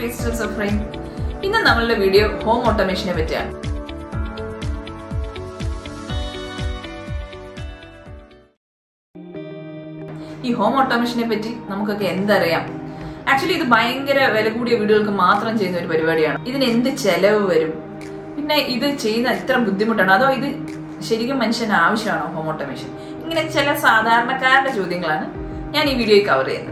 Crystal സഫ്രൈൻ ഇന്ന് നമ്മളുടെ video home ഓട്ടോമേഷനെ പറ്റിയാണ് ഈ ഹോം ഓട്ടോമേഷനെ പറ്റി നമുക്കൊക്കെ എന്തറിയാം ആക്ച്വലി ഇത് ഭയങ്കര വില കൂടിയ വീടുകൾക്ക് മാത്രം ചെയ്യുന്ന ഒരു പരിപാടിയാണ് ഇതിന് എന്ത് ചെലവ് വരും പിന്നെ ഇത് ചെയ്യുന്ന എത്ര ബുദ്ധിമുട്ടാണ് അതോ ഇത് ശരിക്കും മനുഷ്യന് ആവശ്യമാണോ ഹോം ഓട്ടോമേഷൻ ഇങ്ങനെ ചില സാധാരണക്കാരുടെ ചോദ്യങ്ങളാണ് ഞാൻ ഈ വീഡിയോയിൽ കവർ ചെയ്യുന്നത്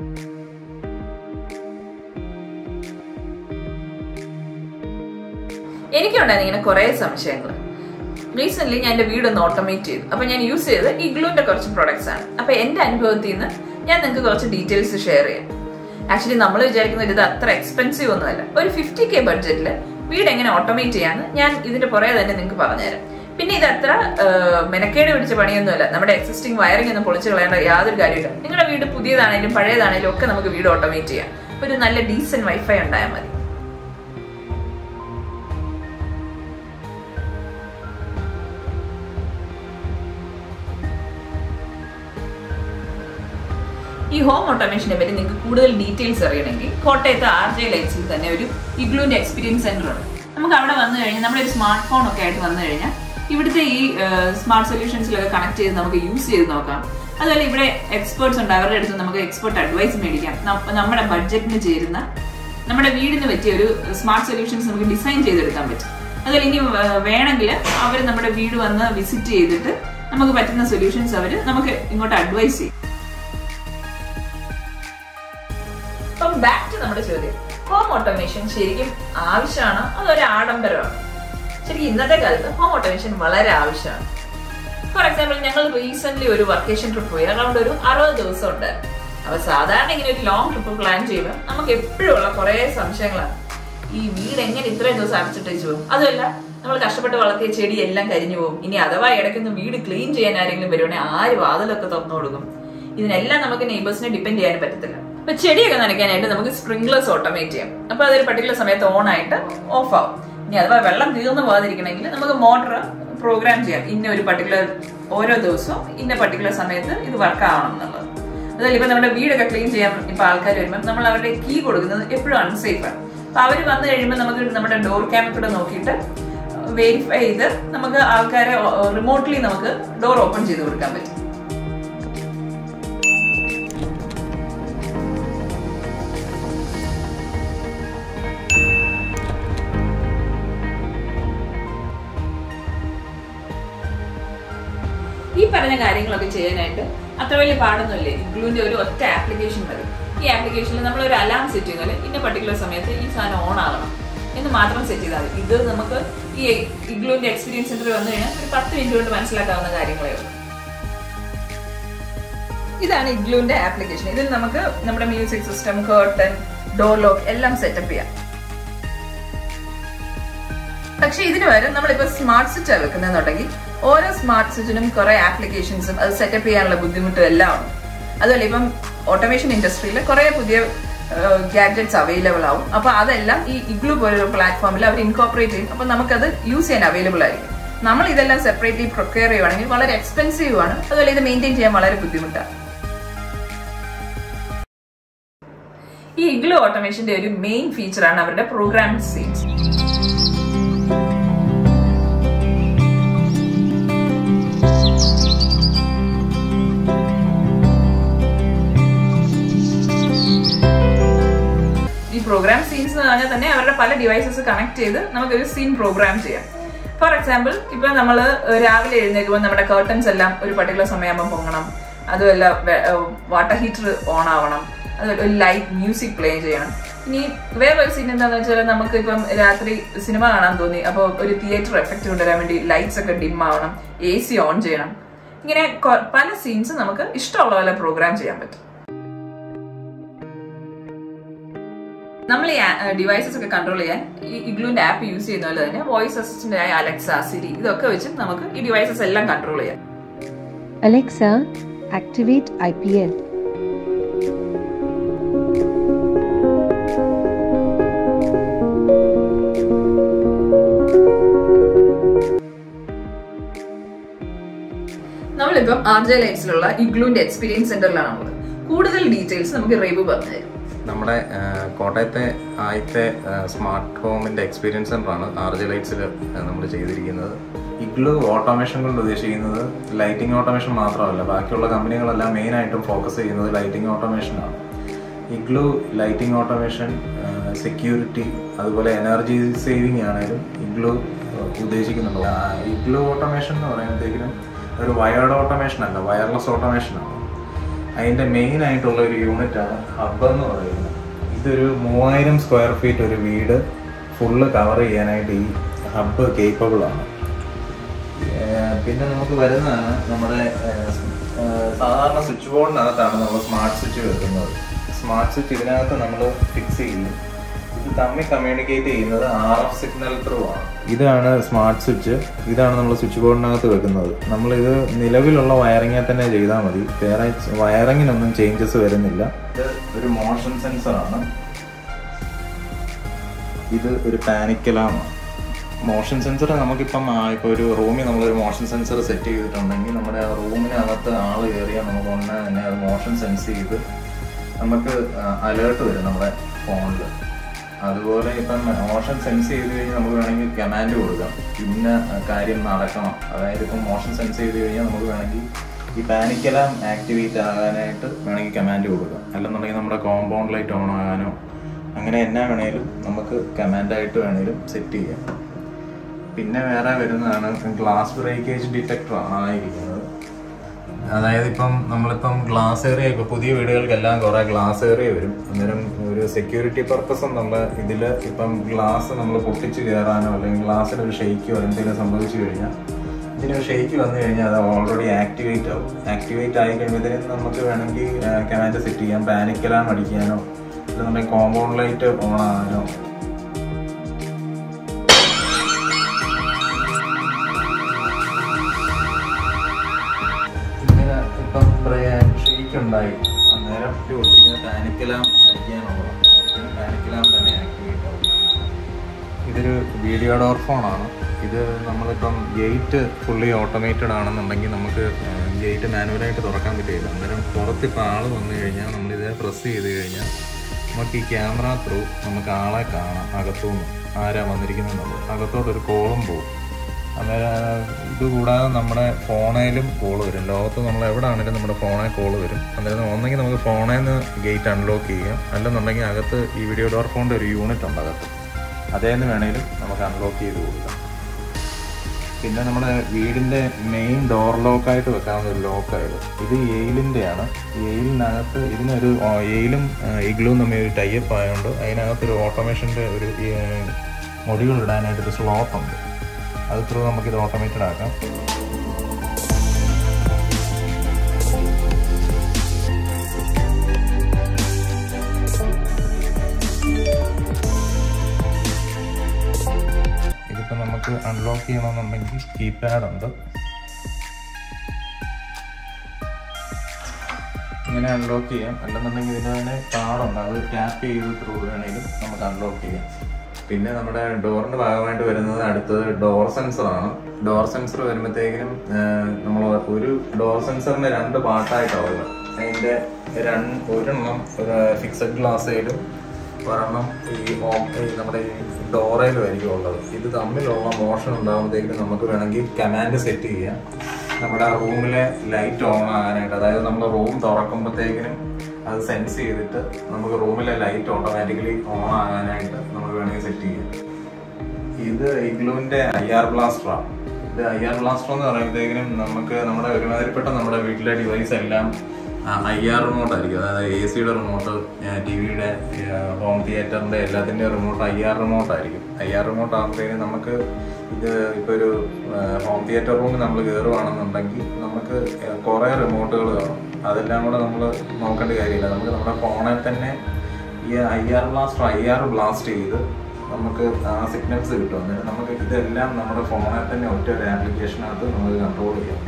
എനിക്കുണ്ടായിരുന്നു ഇങ്ങനെ കുറെ സംശയങ്ങൾ റീസെന്റ് ഞാൻ എന്റെ വീട് ഒന്ന് ഓട്ടോമേറ്റ് ചെയ്തു അപ്പൊ ഞാൻ യൂസ് ചെയ്തത് ഇഗ്ലൂന്റെ കുറച്ച് പ്രൊഡക്ട്സ് ആണ് അപ്പൊ എന്റെ അനുഭവത്തിൽ നിന്ന് ഞാൻ നിങ്ങൾക്ക് കുറച്ച് ഡീറ്റെയിൽസ് ഷെയർ ചെയ്യാം ആക്ച്വലി നമ്മൾ വിചാരിക്കുന്നത് ഇത് അത്ര എക്സ്പെൻസീവ് ഒന്നുമല്ല ഒരു ഫിഫ്റ്റി കെ ബഡ്ജറ്റിൽ വീട് എങ്ങനെ ഓട്ടോമേറ്റ് ചെയ്യാന്ന് ഞാൻ ഇതിന്റെ പുറകെ തന്നെ നിങ്ങൾക്ക് പറഞ്ഞുതരാം പിന്നെ ഇത് അത്ര മെനക്കേട് പിടിച്ച പണിയൊന്നുമല്ല നമ്മുടെ എക്സിസ്റ്റിംഗ് വയറിംഗ് ഒന്നും പൊളിച്ചു കളയേണ്ട യാതൊരു കാര്യമില്ല നിങ്ങളുടെ വീട് പുതിയതാണെങ്കിലും പഴയതാണെങ്കിലും ഒക്കെ നമുക്ക് വീട് ഓട്ടോമേറ്റ് ചെയ്യാം ഒരു നല്ല ഡീസന്റ് വൈഫൈ ഉണ്ടായാൽ മതി ഈ ഹോം ഓട്ടോമേഷനെ പറ്റി നിങ്ങൾക്ക് കൂടുതൽ ഡീറ്റെയിൽസ് അറിയണമെങ്കിൽ കോട്ടയത്ത് ആർ ജെ ലൈറ്റ്സിൽ തന്നെ ഒരു ഇഗ്ലൂന്റെ എക്സ്പീരിയൻസ് സെന്റർ ഉണ്ട് നമുക്ക് അവിടെ വന്നു കഴിഞ്ഞാൽ നമ്മുടെ ഒരു സ്മാർട്ട് ഫോൺ ഒക്കെ ആയിട്ട് വന്നു കഴിഞ്ഞാൽ ഇവിടുത്തെ ഈ സ്മാർട്ട് സൊല്യൂഷൻസിലൊക്കെ കണക്ട് ചെയ്ത് നമുക്ക് യൂസ് ചെയ്ത് നോക്കാം അതുപോലെ ഇവിടെ എക്സ്പേർട്സ് ഉണ്ട് അവരുടെ അടുത്ത് നമുക്ക് എക്സ്പേർട്ട് അഡ്വൈസ് മേടിക്കാം നമ്മുടെ ബഡ്ജറ്റിന് ചേരുന്ന നമ്മുടെ വീടിന് പറ്റിയ ഒരു സ്മാർട്ട് സൊല്യൂഷൻസ് നമുക്ക് ഡിസൈൻ ചെയ്തെടുക്കാൻ പറ്റും അതുപോലെ ഇനി വേണമെങ്കിൽ അവർ നമ്മുടെ വീട് വന്ന് വിസിറ്റ് ചെയ്തിട്ട് നമുക്ക് പറ്റുന്ന സൊല്യൂഷൻസ് അവർ നമുക്ക് ഇങ്ങോട്ട് അഡ്വൈസ് ചെയ്യും അപ്പം ബാക്ക് ടു നമ്മുടെ ചോദ്യം ഹോം ഓട്ടോമേഷൻ ശരിക്കും ആവശ്യമാണോ അതൊരു ആഡംബരമാണ് ശരിക്കും ഇന്നത്തെ കാലത്ത് ഹോം ഓട്ടോമേഷൻ വളരെ ആവശ്യമാണ് ഫോർ എക്സാമ്പിൾ ഞങ്ങൾ റീസെന്റ് ഒരു വർക്കേഷൻ ട്രിപ്പ് പോയി അറൗണ്ട് ഒരു അറുപത് ദിവസം ഉണ്ട് അപ്പൊ സാധാരണ ഇങ്ങനെ ഒരു ലോങ് ട്രിപ്പ് പ്ലാൻ ചെയ്യുമ്പോൾ നമുക്ക് എപ്പോഴും ഉള്ള കുറെ സംശയങ്ങളാണ് ഈ വീട് എങ്ങനെ ഇത്രയും ദിവസം അടച്ചിട്ട് പോകും അതുമല്ല നമ്മൾ കഷ്ടപ്പെട്ട് വളർത്തിയ ചെടി എല്ലാം കരിഞ്ഞു പോകും ഇനി അഥവാ ഇടയ്ക്കൊന്ന് വീട് ക്ലീൻ ചെയ്യാൻ ആരെങ്കിലും വരുവാണെങ്കിൽ ആര് വാതിലൊക്കെ തുറന്നു കൊടുക്കും ഇതിനെല്ലാം നമുക്ക് നെയ്ബേഴ്സിനെ ഡിപ്പെൻഡ് ചെയ്യാൻ പറ്റത്തില്ല അപ്പൊ ചെടിയൊക്കെ നനയ്ക്കാനായിട്ട് നമുക്ക് സ്പ്രിംഗ്ലേഴ്സ് ഓട്ടോമേറ്റ് ചെയ്യാം അപ്പൊ അതൊരു പർട്ടിക്കുലർ സമയത്ത് ഓൺ ആയിട്ട് ഓഫ് ആവും ഇനി അഥവാ വെള്ളം തീർന്നു പോകാതിരിക്കണമെങ്കിൽ നമുക്ക് മോട്ടർ പ്രോഗ്രാം ചെയ്യാം ഇന്ന ഒരു പർട്ടിക്കുലർ ഓരോ ദിവസവും ഇന്ന പർട്ടിക്കുലർ സമയത്ത് ഇത് വർക്ക് ആവണം എന്നുള്ളത് അതുപോലെ ഇപ്പൊ നമ്മുടെ വീടൊക്കെ ക്ലീൻ ചെയ്യാൻ ഇപ്പൊ ആൾക്കാർ വരുമ്പോൾ നമ്മൾ അവരുടെ കീ കൊടുക്കുന്നത് എപ്പോഴും അൺസേഫ് ആണ് അപ്പൊ അവർ വന്നു കഴിയുമ്പോൾ നമുക്ക് നമ്മുടെ ഡോർ ക്യാമിൽ കൂടെ നോക്കിയിട്ട് വെരിഫൈ ചെയ്ത് നമുക്ക് ആൾക്കാരെ റിമോട്ട്ലി നമുക്ക് ഡോർ ഓപ്പൺ ചെയ്ത് കൊടുക്കാൻ പറ്റും ഈ പറഞ്ഞ കാര്യങ്ങളൊക്കെ ചെയ്യാനായിട്ട് അത്ര വലിയ പാടൊന്നുമില്ലേ ഇഗ്ലൂന്റെ ഒരു ഒറ്റ ആപ്ലിക്കേഷൻ മതി ഈ ആപ്ലിക്കേഷനിൽ നമ്മൾ ഒരു അലാം സെറ്റ് ചെയ്താൽ ഇന്ന പർട്ടിക്കുലർ സമയത്ത് ഈ സാധനം ഓൺ ആകണം എന്ന് മാത്രം സെറ്റ് ചെയ്താൽ മതി ഇത് നമുക്ക് ഈ ഇഗ്ലൂന്റെ എക്സ്പീരിയൻസ് സെന്റർ വന്നു കഴിഞ്ഞാൽ ഒരു പത്ത് മിനിറ്റ് കൊണ്ട് മനസ്സിലാക്കാവുന്ന കാര്യങ്ങളേ ഉള്ളൂ ഇതാണ് ഇഗ്ലൂന്റെ ആപ്ലിക്കേഷൻ ഇതിൽ നമുക്ക് നമ്മുടെ music system curtain door lock എല്ലാം സെറ്റപ്പ് ചെയ്യാം പക്ഷെ ഇതിന് പകരം നമ്മളിപ്പോ സ്മാർട്ട് സ്വിച്ച് വെക്കുന്നതെന്നുണ്ടെങ്കിൽ ഓരോ സ്മാർട്ട് സ്വിച്ചിനും കുറെ ആപ്ലിക്കേഷൻസും അത് സെറ്റപ്പ് ചെയ്യാനുള്ള ബുദ്ധിമുട്ടും എല്ലാം ഉണ്ട് അതുപോലെ ഇപ്പം ഓട്ടോമേഷൻ ഇൻഡസ്ട്രിയിൽ കുറെ പുതിയ ഗാഡ്ജറ്റ്സ് അവൈലബിൾ ആവും അപ്പൊ അതെല്ലാം ഈ ഇഗ്ലു പോലൊരു പ്ലാറ്റ്ഫോമിൽ അവർ ഇൻകോപ്പറേറ്റ് ചെയ്യും അപ്പൊ നമുക്കത് യൂസ് ചെയ്യാൻ അവൈലബിൾ ആയിരിക്കും നമ്മൾ ഇതെല്ലാം സെപ്പറേറ്റ്ലി പ്രൊക്യർ ചെയ്യുവാണെങ്കിൽ വളരെ എക്സ്പെൻസീവ് ആണ് അതുപോലെ ഇത് മെയിൻറ്റെയിൻ ചെയ്യാൻ വളരെ ബുദ്ധിമുട്ടാണ് ഈ ഇഗ്ലു ഓട്ടോമേഷന്റെ ഒരു മെയിൻ ഫീച്ചറാണ് അവരുടെ പ്രോഗ്രാം സീറ്റ്സ് ഈ പ്രോഗ്രാം സീൻസ് എന്ന് പറഞ്ഞാൽ തന്നെ അവരുടെ പല ഡിവൈസസ് കണക്ട് ചെയ്ത് നമുക്കൊരു സീൻ പ്രോഗ്രാം ചെയ്യാം ഫോർ എക്സാമ്പിൾ ഇപ്പൊ നമ്മൾ രാവിലെ എഴുന്നേൽക്കുമ്പോൾ നമ്മുടെ കേർട്ടൻസ് എല്ലാം ഒരു പർട്ടിക്കുലർ സമയമാകുമ്പോൾ പൊങ്ങണം അതുമല്ല വാട്ടർ ഹീറ്റർ ഓൺ ആവണം അതുപോലെ ഒരു ലൈറ്റ് മ്യൂസിക് പ്ലേ ചെയ്യണം ഇനി വേറൊരു സീൻ എന്താണെന്ന് വെച്ചാൽ നമുക്ക് ഇപ്പം രാത്രി സിനിമ കാണാൻ തോന്നി അപ്പോൾ ഒരു തിയേറ്റർ എഫക്റ്റ് കൊണ്ടുവരാൻ വേണ്ടി ലൈറ്റ്സ് ഒക്കെ ഡിം ആവണം എ സി ഓൺ ചെയ്യണം ഇങ്ങനെ പല സീൻസ് നമുക്ക് ഇഷ്ടമുള്ള പോലെ പ്രോഗ്രാം ചെയ്യാൻ പറ്റും നമ്മൾ ഈ ഡിവൈസസ് ഒക്കെ കൺട്രോൾ ചെയ്യാൻ ഈ ഇഗ്ലൂന്റെ ആപ്പ് യൂസ് ചെയ്യുന്ന പോലെ തന്നെ വോയിസ് അസിസ്റ്റന്റ് ആയ അലക്സ സിരി ഇതൊക്കെ വെച്ച് നമുക്ക് ഈ ഡിവൈസസ് എല്ലാം കൺട്രോൾ ചെയ്യാം Alexa, activate IPL. നമ്മളിപ്പം ആർ ജെ ലൈറ്റ്സിലുള്ള ഇഗ്ലൂന്റെ എക്സ്പീരിയൻസ് സെന്ററിലാണ് ഉള്ളത് കൂടുതൽ ഡീറ്റെയിൽസ് നമുക്ക് റേബു പറഞ്ഞു തരും നമ്മുടെ ആ, കോട്ടയത്തെ ആദ്യത്തെ സ്മാർട്ട് ഹോമിൻ്റെ എക്സ്പീരിയൻസ് സെൻ്ററാണ് ആർ ജെ ലൈറ്റ്സിൽ നമ്മൾ ചെയ്തിരിക്കുന്നത് ഇഗ്ലു ഓട്ടോമേഷൻ കൊണ്ട് ഉദ്ദേശിക്കുന്നത് ലൈറ്റിംഗ് ഓട്ടോമേഷൻ മാത്രമല്ല ബാക്കിയുള്ള കമ്പനികളെല്ലാം മെയിനായിട്ടും ഫോക്കസ് ചെയ്യുന്നത് ലൈറ്റിംഗ് ഓട്ടോമേഷനാണ് ഇഗ്ലു ലൈറ്റിംഗ് ഓട്ടോമേഷൻ സെക്യൂരിറ്റി അതുപോലെ എനർജി സേവിങ് ആണെങ്കിലും ഇഗ്ലു ഉദ്ദേശിക്കുന്നുണ്ട് ആ, ഇഗ്ലു ഓട്ടോമേഷൻ എന്ന് പറയുമ്പോഴത്തേക്കിനും ഒരു വയർഡ് ഓട്ടോമേഷൻ അല്ല വയർലെസ് ഓട്ടോമേഷൻ ആണ് അതിൻ്റെ മെയിൻ ആയിട്ടുള്ള ഒരു യൂണിറ്റ് ആണ് ഹബ് എന്ന് പറയുന്നത് ഇതൊരു മൂവായിരം സ്ക്വയർ ഫീറ്റ് ഒരു വീട് ഫുള്ള് കവർ ചെയ്യാനായിട്ട് ഈ ഹബ്ബ് കേപ്പബിൾ ആണ് ഏഹ് പിന്നെ നമുക്ക് വരുന്നതാണ് നമ്മുടെ ഏഹ് സ്- ഏഹ് സാധാരണ സ്വിച്ച് ബോർഡിനകത്താണ് നമ്മൾ സ്മാർട്ട് സ്വിച്ച് വെക്കുന്നത് സ്മാർട്ട് സ്വിച്ച് ഇതിനകത്ത് നമ്മൾ ഫിക്സ് ചെയ്യും ഇത് തമ്മിൽ കമ്മ്യൂണിക്കേറ്റ് ചെയ്യുന്നത് ആർ എഫ് സിഗ്നൽ ത്രൂ ആണ് ഇതാണ് സ്മാർട്ട് സ്വിച്ച് ഇതാണ് നമ്മൾ സ്വിച്ച് ബോർഡിനകത്ത് വെക്കുന്നത് നമ്മളിത് നിലവിലുള്ള വയറിങ്ങിൽ തന്നെ ചെയ്താൽ മതി വേറെ വയറിങ്ങിനൊന്നും ചേഞ്ചസ് വരുന്നില്ല ഇത് ഒരു മോഷൻ സെൻസർ ആണ് ഇത് ഒരു പാനിക്കലാണ് മോഷൻ സെൻസർ നമുക്കിപ്പം ആ, ഇപ്പൊ ഒരു റൂമിൽ നമ്മളൊരു മോഷൻ സെൻസർ സെറ്റ് ചെയ്തിട്ടുണ്ടെങ്കിൽ നമ്മുടെ ആ റൂമിനകത്ത് ആൾ കയറിയാൽ നമുക്ക് ഉടനെ തന്നെ അത് മോഷൻ സെൻസ് ചെയ്ത് നമുക്ക് അലേർട്ട് വരും നമ്മുടെ ഫോണിൽ അതുപോലെ ഇപ്പം മോഷൻ സെൻസ് ചെയ്ത് കഴിഞ്ഞാൽ നമുക്ക് വേണമെങ്കിൽ കമാൻഡ് കൊടുക്കാം ഇന്ന കാര്യം നടക്കണം അതായത് ഇപ്പം മോഷൻ സെൻസ് ചെയ്ത് കഴിഞ്ഞാൽ നമുക്ക് വേണമെങ്കിൽ ഈ പാനിക്കെല്ലാം ആക്ടിവേറ്റ് ആകാനായിട്ട് വേണമെങ്കിൽ കമാൻഡ് കൊടുക്കാം അല്ലെന്നുണ്ടെങ്കിൽ നമ്മുടെ കോമ്പൗണ്ട് ലൈറ്റ് ഓൺ ആകാനോ അങ്ങനെ എന്നാ വേണേലും നമുക്ക് കമാൻഡായിട്ട് വേണേലും സെറ്റ് ചെയ്യാം പിന്നെ വേറെ വരുന്നതാണ് ഗ്ലാസ് ബ്രേക്കേജ് ഡിറ്റക്ടർ ആയിരിക്കുന്നത് അതായത് ഇപ്പം നമ്മളിപ്പം ഗ്ലാസ് ഏറിയ ഇപ്പൊ പുതിയ വീടുകൾക്കെല്ലാം കുറെ ഗ്ലാസ് ഏറിയ വരും അന്നേരം ഒരു സെക്യൂരിറ്റി പർപ്പസ് എന്നുള്ള ഇതിൽ ഇപ്പം ഗ്ലാസ് നമ്മൾ പൊട്ടിച്ച് കയറാനോ അല്ലെങ്കിൽ ഗ്ലാസ്സിന് ഒരു ഷെയ്ക്കോ എന്തെങ്കിലും സംഭവിച്ചു കഴിഞ്ഞാൽ ഇതിനൊരു ഷെയ്ക്ക് വന്നു കഴിഞ്ഞാൽ അത് ഓൾറെഡി ആക്ടിവേറ്റ് ആവും ആക്ടിവേറ്റ് ആയി കഴിയുമ്പോഴത്തേനും നമുക്ക് വേണമെങ്കിൽ കമാൻഡ് സെറ്റ് ചെയ്യാം പാനിക്കലാം അടിക്കാനോ അല്ലെന്നുണ്ടെങ്കിൽ കോമ്പൗണ്ട് ലൈറ്റ് ഓൺ ആകാനോ ഇങ്ങനെ ഇപ്പം ഷെയ്ക്ക് ഉണ്ടായി അന്നേരം ഇത് കൊടുത്തിരിക്കുന്ന പാനിക്കലാം അടിക്കാനുള്ളതാണ് പാനിക്കലാം തന്നെ ആക്ടിവേറ്റ് ആവും ഇതൊരു വീഡിയോ ഡോർ ഫോണാണ് ഇത് നമ്മളിപ്പം ഗേറ്റ് ഫുള്ളി ഓട്ടോമേറ്റഡ് ആണെന്നുണ്ടെങ്കിൽ നമുക്ക് ഗേറ്റ് മാനുവലായിട്ട് തുറക്കാൻ പറ്റില്ല അന്നേരം പുറത്തിപ്പോൾ ആൾ വന്നു കഴിഞ്ഞാൽ നമ്മളിത് പ്രസ് ചെയ്ത് കഴിഞ്ഞാൽ നമുക്ക് ഈ ക്യാമറ ത്രൂ നമുക്ക് ആളെ കാണാം അകത്തുനിന്ന് ആരാ വന്നിരിക്കുന്നുള്ളത് അകത്തോട്ടൊരു കോളും പോകും അന്നേരം ഇത് കൂടാതെ നമ്മുടെ ഫോണേലും കോൾ വരും ലോകത്ത് നമ്മൾ എവിടെ ആണെങ്കിലും നമ്മുടെ ഫോണിൽ കോൾ വരും അന്നേരം ഒന്നെങ്കിൽ നമുക്ക് ഫോണിൽ നിന്ന് ഗേറ്റ് അൺലോക്ക് ചെയ്യാം അല്ലെന്നുണ്ടെങ്കിൽ അകത്ത് ഈ വീഡിയോ ഡോർ ഫോണിൻ്റെ ഒരു യൂണിറ്റ് ഉണ്ട് അകത്ത് അതേന്ന് വേണേലും നമുക്ക് അൺലോക്ക് ചെയ്ത് കൊടുക്കാം പിന്നെ നമ്മുടെ വീടിൻ്റെ മെയിൻ ഡോർ ലോക്കായിട്ട് വെക്കാവുന്ന ഒരു ലോക്കായത് ഇത് എയിലിൻ്റെയാണ് എയിലിനകത്ത് ഇതിനൊരു ആ, എയിലും ഇഗ്ലും തമ്മിൽ ഒരു ടൈപ്പ് ആയതുകൊണ്ട് അതിനകത്തൊരു ഓട്ടോമേഷൻ്റെ ഒരു മൊഡ്യൂൾ ഇടാനായിട്ട് ഒരു സ്ലോട്ട് ഉണ്ട് അത് ത്രൂ നമുക്കിത് ഓട്ടോമേറ്റഡ് ആക്കാം ഇതിപ്പോൾ നമുക്ക് അൺലോക്ക് ചെയ്യണമെന്നുണ്ടെങ്കിൽ കീപാഡ് ഉണ്ട് ഇങ്ങനെ അൺലോക്ക് ചെയ്യാം അല്ലെന്നുണ്ടെങ്കിൽ ഇതിന് തന്നെ കാർഡുണ്ട് അത് ടാപ്പ് ചെയ്ത് ത്രൂ വേണമെങ്കിലും നമുക്ക് അൺലോക്ക് ചെയ്യാം പിന്നെ നമ്മുടെ ഡോറിന്റെ ഭാഗമായിട്ട് വരുന്നത് അടുത്തത് ഡോർ സെൻസർ ആണ് ഡോർ സെൻസർ വരുമ്പോഴത്തേക്കിനും നമ്മൾ ഒരു ഡോർ സെൻസറിന് രണ്ട് പാർട്ടായിട്ടാവുക അതിന്റെ രണ്ട് ഒരെണ്ണം ഒരു ഫിക്സഡ് ഗ്ലാസ്സേലും ഒരെണ്ണം ഈ ഓ- ഈ നമ്മുടെ ഈ ഡോറയിലും ആയിരിക്കും ഉള്ളത് ഇത് തമ്മിലുള്ള മോഷൻ ഉണ്ടാകുമ്പോഴത്തേക്കും നമുക്ക് വേണമെങ്കിൽ കമാൻഡ് സെറ്റ് ചെയ്യാം നമ്മുടെ റൂമിലെ ലൈറ്റ് ഓൺ ആകാനായിട്ട് അതായത് നമ്മൾ റൂം തുറക്കുമ്പോഴത്തേക്കിനും അത് സെൻസ് ചെയ്തിട്ട് നമുക്ക് റൂമിലെ ലൈറ്റ് ഓട്ടോമാറ്റിക്കലി ഓൺ ആകാനായിട്ട് നമുക്ക് വേണമെങ്കിൽ സെറ്റ് ചെയ്യാം ഇത് ഇഗ്ലുവിന്റെ ഐ ആർ ബ്ലാസ്റ്ററാണ് ഇത് ഐ ആർ ബ്ലാസ്റ്റർ എന്ന് പറയുമ്പോഴത്തേക്കിനും നമുക്ക് നമ്മുടെ ഒരുമാതിരിപ്പെട്ട നമ്മുടെ വീട്ടിലെ ഡിവൈസ് എല്ലാം ഐ ആർ റിമോട്ട് ആയിരിക്കും അതായത് എ സിയുടെ റിമോട്ട് ടി വിയുടെ ഹോം തിയേറ്ററിന്റെ എല്ലാത്തിൻ്റെ റിമോട്ട് ഐ ആർ റിമോട്ട് ആയിരിക്കും ഐ ആർ റിമോട്ട് ആകുമ്പോഴത്തേക്കും നമുക്ക് ഇത് ഇപ്പോൾ ഒരു ഹോം തിയേറ്റർ റൂമിൽ നമ്മൾ കയറുവാണെന്നുണ്ടെങ്കിൽ നമുക്ക് കുറേ റിമോട്ടുകൾ കാണും അതെല്ലാം കൂടെ നമ്മൾ നോക്കേണ്ട കാര്യമില്ല നമുക്ക് നമ്മുടെ ഫോണിൽ തന്നെ ഈ I R blaster I R blast ചെയ്ത് നമുക്ക് ആ സിഗ്നൽസ് കിട്ടും അന്നേരം നമുക്ക് ഇതെല്ലാം നമ്മുടെ ഫോണിൽ തന്നെ ഒറ്റ ഒരു ആപ്ലിക്കേഷനകത്ത് നമുക്ക് കൺട്രോൾ ചെയ്യാം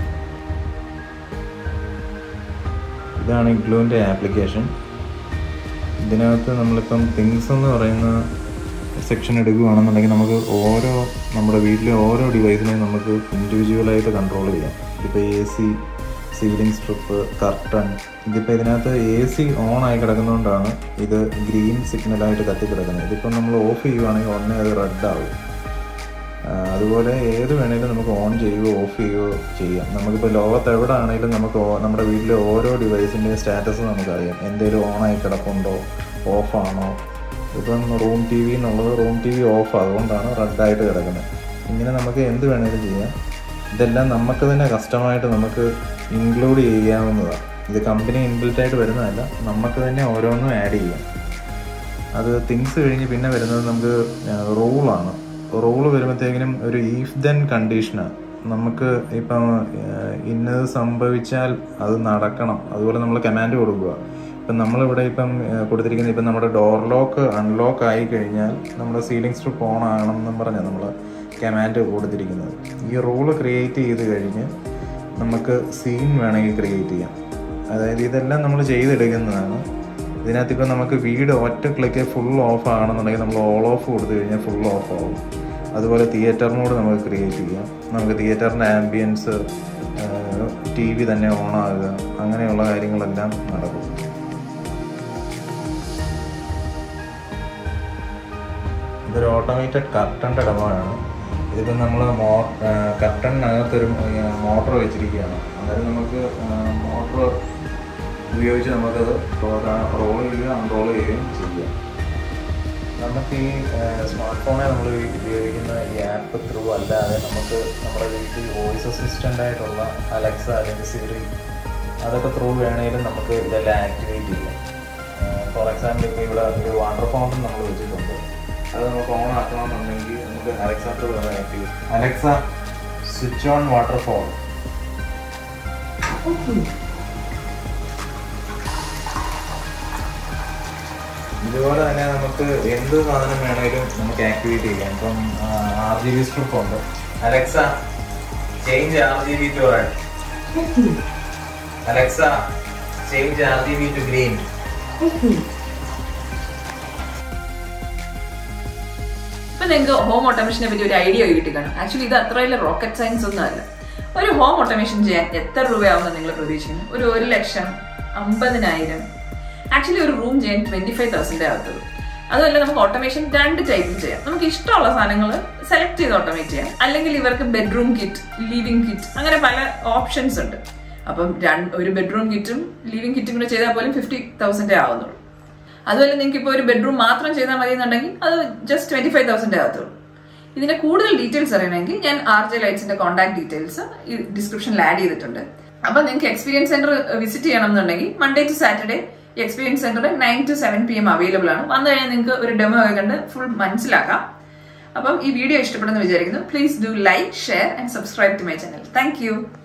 ഇതാണ് ഇഗ്ലുവിൻ്റെ ആപ്ലിക്കേഷൻ ഇതിനകത്ത് നമ്മളിപ്പം തിങ്സ് എന്ന് പറയുന്ന സെക്ഷൻ എടുക്കുകയാണെന്നുണ്ടെങ്കിൽ നമുക്ക് ഓരോ നമ്മുടെ വീട്ടിലെ ഓരോ ഡിവൈസിനെയും നമുക്ക് ഇൻഡിവിജ്വലായിട്ട് കൺട്രോൾ ചെയ്യാം ഇപ്പോൾ A C ceiling strip curtain ഇതിപ്പോൾ ഇതിനകത്ത് എ സി ഓൺ ആയി കിടക്കുന്നതുകൊണ്ടാണ് ഇത് ഗ്രീൻ സിഗ്നലായിട്ട് കത്തി കിടക്കുന്നത് ഇതിപ്പോൾ നമ്മൾ ഓഫ് ചെയ്യുവാണെങ്കിൽ ഉടനെ അത് റെഡ് ആവും ആ, അതുപോലെ ഏത് വേണേലും നമുക്ക് ഓൺ ചെയ്യുകയോ ഓഫ് ചെയ്യുകയോ ചെയ്യാം നമുക്കിപ്പോൾ ലോകത്ത് എവിടെ ആണെങ്കിലും നമുക്ക് ഓ- നമ്മുടെ വീട്ടിലെ ഓരോ ഡിവൈസിൻ്റെയും സ്റ്റാറ്റസ് നമുക്കറിയാം എന്തെങ്കിലും ഓണായി കിടപ്പുണ്ടോ ഓഫാണോ ഇപ്പം റൂം ടി വി എന്നുള്ളത് റൂം ടി വി ഓഫ് അതുകൊണ്ടാണ് റെഡായിട്ട് കിടക്കുന്നത് ഇങ്ങനെ നമുക്ക് എന്ത് വേണേലും ചെയ്യാം ഇതെല്ലാം നമുക്ക് തന്നെ കസ്റ്റമായിട്ട് നമുക്ക് ഇൻക്ലൂഡ് ചെയ്യാവുന്നതാണ് ഇത് കമ്പനി ഇൻബിൽറ്റ് ആയിട്ട് വരുന്നതല്ല നമുക്ക് തന്നെ ഓരോന്നും ആഡ് ചെയ്യാം അത് തിങ്സ് കഴിഞ്ഞ് പിന്നെ വരുന്നത് നമുക്ക് റൂളാണ് റൂള് വരുമ്പോഴത്തേക്കിനും ഒരു ഈഫ് ദെൻ കണ്ടീഷനാണ് നമുക്ക് ഇപ്പം ഏഹ്, ഇന്നത് സംഭവിച്ചാൽ അത് നടക്കണം അതുപോലെ നമ്മൾ കമാൻഡ് കൊടുക്കുക ഇപ്പം നമ്മളിവിടെ ഇപ്പം ഏഹ്, കൊടുത്തിരിക്കുന്ന ഇപ്പം നമ്മുടെ ഡോർ ലോക്ക് അൺലോക്ക് ആയി കഴിഞ്ഞാൽ നമ്മുടെ സീലിംഗ് സ്ട്രിപ്പ് ഓൺ ആകണം എന്നും പറഞ്ഞാൽ നമ്മൾ കമാൻഡ് കൊടുത്തിരിക്കുന്നത് ഈ റൂള് ക്രിയേറ്റ് ചെയ്ത് കഴിഞ്ഞ് നമുക്ക് സീൻ വേണമെങ്കിൽ ക്രിയേറ്റ് ചെയ്യാം അതായത് ഇതെല്ലാം നമ്മൾ ചെയ്തെടുക്കുന്നതാണ് ഇതിനകത്ത് ഇപ്പം നമുക്ക് വീട് ഒറ്റ ക്ലിക്ക് ഫുൾ ഓഫ് ആണെന്നുണ്ടെങ്കിൽ നമ്മൾ ഓൾ ഓഫ് കൊടുത്തു കഴിഞ്ഞാൽ ഫുൾ ഓഫ് ആവും അതുപോലെ തിയേറ്റർ മോഡ് നമുക്ക് ക്രിയേറ്റ് ചെയ്യാം നമുക്ക് തിയേറ്ററിൻ്റെ ആംബിയൻസ് ടി വി തന്നെ ഓൺ ആകുക അങ്ങനെയുള്ള കാര്യങ്ങളെല്ലാം നടക്കും ഇതൊരു ഓട്ടോമേറ്റഡ് കർട്ടൻ്റെ ഡെമോയാണ് ഇതിപ്പോൾ നമ്മൾ മോ കർട്ടണിനകത്തൊരു മോട്ടർ വെച്ചിരിക്കുകയാണ് അതായത് നമുക്ക് മോട്ടർ ഉപയോഗിച്ച് നമുക്കത് റോൾ ചെയ്യുകയും അൺറോൾ ചെയ്യുകയും ചെയ്യാം നമുക്ക് ഈ സ്മാർട്ട് ഫോണിൽ നമ്മൾ ഉപയോഗിക്കുന്ന ഈ ആപ്പ് ത്രൂ അല്ലാതെ നമുക്ക് നമ്മുടെ വീട്ടിൽ വോയിസ് അസിസ്റ്റൻ്റ് ആയിട്ടുള്ള അലക്സ അല്ലെങ്കിൽ സിറി അതൊക്കെ ത്രൂ വേണമെങ്കിലും നമുക്ക് ഇതെല്ലാം ആക്ടിവേറ്റ് ചെയ്യാം ഫോർ എക്സാമ്പിൾ ഇപ്പോൾ ഇവിടെ ഒരു വാട്ടർ ഫൗണ്ടൻ നമ്മൾ വെച്ചിട്ടുണ്ട് അത് നമുക്ക് ഓൺ ആക്കണമെന്നുണ്ടെങ്കിൽ നമുക്ക് Alexa through activate Alexa switch on waterfall ഇതുപോലെ തന്നെ നമുക്ക് എന്ത് സാധനം വേണേലും നമുക്ക് ആക്ടിവേറ്റ് ചെയ്യാം ഇപ്പം ആർ ജി ബി സ്ട്രിപ്പ് ഉണ്ട് Alexa change R G B to red Alexa change R G B to green ഇപ്പൊ നിങ്ങൾക്ക് ഹോം ഓട്ടോമേഷനെ പറ്റി ഒരു ഐഡിയ കിട്ടി കാണും ആക്ച്വലി ഇത് അത്ര വലിയ റോക്കറ്റ് സയൻസ് ഒന്നും അല്ല ഒരു ഹോം ഓട്ടോമേഷൻ ചെയ്യാൻ എത്ര രൂപയാവുമെന്ന് നിങ്ങൾ പ്രതീക്ഷിക്കുന്നു ഒരു ഒരു ലക്ഷം അമ്പതിനായിരം ആക്ച്വലി ഒരു റൂം ചെയ്യാൻ ട്വന്റി ഫൈവ് തൗസൻഡേ ആകത്തുള്ളൂ അതുമല്ല നമുക്ക് ഓട്ടോമേഷൻ രണ്ട് ടൈപ്പിൽ ചെയ്യാം നമുക്ക് ഇഷ്ടമുള്ള സാധനങ്ങൾ സെലക്ട് ചെയ്ത് ഓട്ടോമേറ്റ് ചെയ്യാം അല്ലെങ്കിൽ ഇവർക്ക് ബെഡ്റൂം കിറ്റ് ലിവിംഗ് കിറ്റ് അങ്ങനെ പല ഓപ്ഷൻസ് ഉണ്ട് അപ്പം രണ്ട് ഒരു ബെഡ്റൂം കിറ്റും ലിവിംഗ് കിറ്റും കൂടെ ചെയ്താൽ പോലും ഫിഫ്റ്റി തൗസൻഡേ ആവുന്നുള്ളൂ അതുപോലെ നിങ്ങൾക്ക് ഇപ്പോൾ ഒരു ബെഡ്റൂം മാത്രം ചെയ്താൽ മതി എന്നുണ്ടെങ്കിൽ അത് ജസ്റ്റ് ട്വന്റി ഫൈവ് തൗസൻഡ് ആകത്തുള്ളൂ ഇതിന്റെ കൂടുതൽ ഡീറ്റെയിൽസ് അറിയണമെങ്കിൽ ഞാൻ ആർ ജെ ലൈറ്റ്സിന്റെ കോൺടാക്ട് ഡീറ്റെയിൽസ് ഈ ഡിസ്ക്രിപ്ഷനിൽ ആഡ് ചെയ്തിട്ടുണ്ട് അപ്പൊ നിങ്ങൾക്ക് എക്സ്പീരിയൻസ് സെന്റർ വിസിറ്റ് ചെയ്യണം എന്നുണ്ടെങ്കിൽ മൺഡേ ടു സാറ്റർഡേ ഈ experience centre nine to seven P M available ആണ് വന്നു കഴിഞ്ഞാൽ നിങ്ങൾക്ക് ഒരു ഡെമോ ഒക്കെ കണ്ട് ഫുൾ മനസ്സിലാക്കാം അപ്പം ഈ വീഡിയോ ഇഷ്ടപ്പെടുന്ന വിചാരിക്കുന്നു please do like share and subscribe to my channel thank U